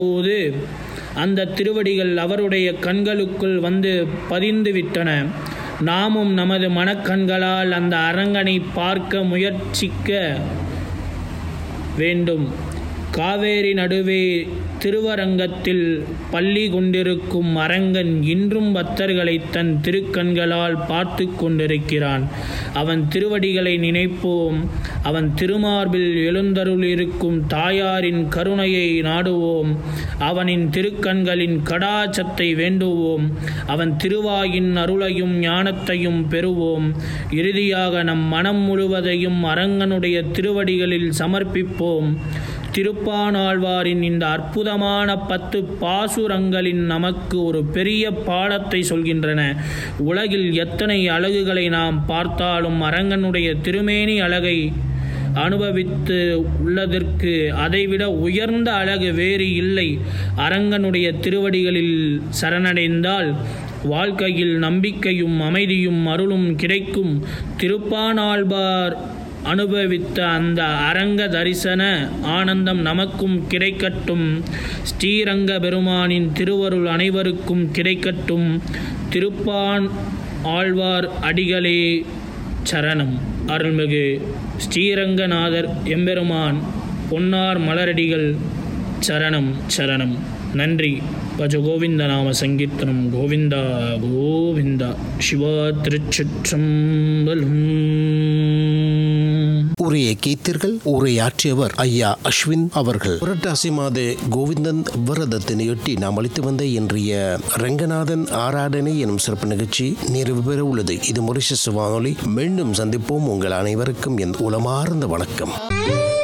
போது அந்த திருவடிகள் அவருடைய கண்களுக்குள் வந்து பதிந்து விட்டன நாமும் நமது மனக்கண்களால் அந்த அரங்கனை பார்க்க முயற்சிக்க வேண்டும் காவேரி நடுவே திருவரங்கத்தில் பள்ளி கொண்டிருக்கும் அரங்கன் இன்றும் பக்தர்களை தன் திருக்கண்களால் பார்த்து கொண்டிருக்கிறான் அவன் திருவடிகளை நினைப்போம் அவன் திருமார்பில் எழுந்தருளிருக்கும் தாயாரின் கருணையை நாடுவோம் அவனின் திருக்கண்களின் கடாச்சத்தை வேண்டுவோம் அவன் திருவாயின் அருளையும் ஞானத்தையும் பெறுவோம் இறுதியாக நம் மனம் முழுவதையும் அரங்கனுடைய திருவடிகளில் சமர்ப்பிப்போம் திருப்பானாழ்வாரின் இந்த அற்புதமான பத்து பாசுரங்களின் நமக்கு ஒரு பெரிய பாடத்தை சொல்கின்றன உலகில் எத்தனை அழகுகளை நாம் பார்த்தாலும் அரங்கனுடைய திருமேனி அழகை அனுபவித்து உள்ளதற்கு அதைவிட உயர்ந்த அழகு வேறு இல்லை அரங்கனுடைய திருவடிகளில் சரணடைந்தால் வாழ்க்கையில் நம்பிக்கையும் அமைதியும் அருளும் கிடைக்கும் திருப்பானாழ்வார் அனுபவித்த அந்த அரங்க தரிசன ஆனந்தம் நமக்கும் கிடைக்கட்டும் ஸ்ரீரங்க பெருமானின் திருவருள் அனைவருக்கும் கிடைக்கட்டும் திருப்பான் ஆழ்வார் அடிகளே சரணம் அருள்மிகு ஸ்ரீரங்கநாதர் எம்பெருமான் பொன்னார் மலரடிகள் சரணம் சரணம் நன்றி பஜ கோவிந்த நாம சங்கீர்த்தனம் கோவிந்தா கோவிந்தா சிவா திருச்சிற்றம்பலம் உரையை கேட்டீர்கள் உரையாற்றியவர் ஐயா அஸ்வின் அவர்கள் புரட்டாசி மாத கோவிந்தன் விரதத்தினையொட்டி நாம் அளித்து வந்த இன்றைய ரங்கநாதன் ஆராதனை எனும் சிறப்பு நிகழ்ச்சி நிறைவு பெற உள்ளது இது மொரிஷஸ் வானொலி மீண்டும் சந்திப்போம் உங்கள் அனைவருக்கும் என் உளமார்ந்த வணக்கம்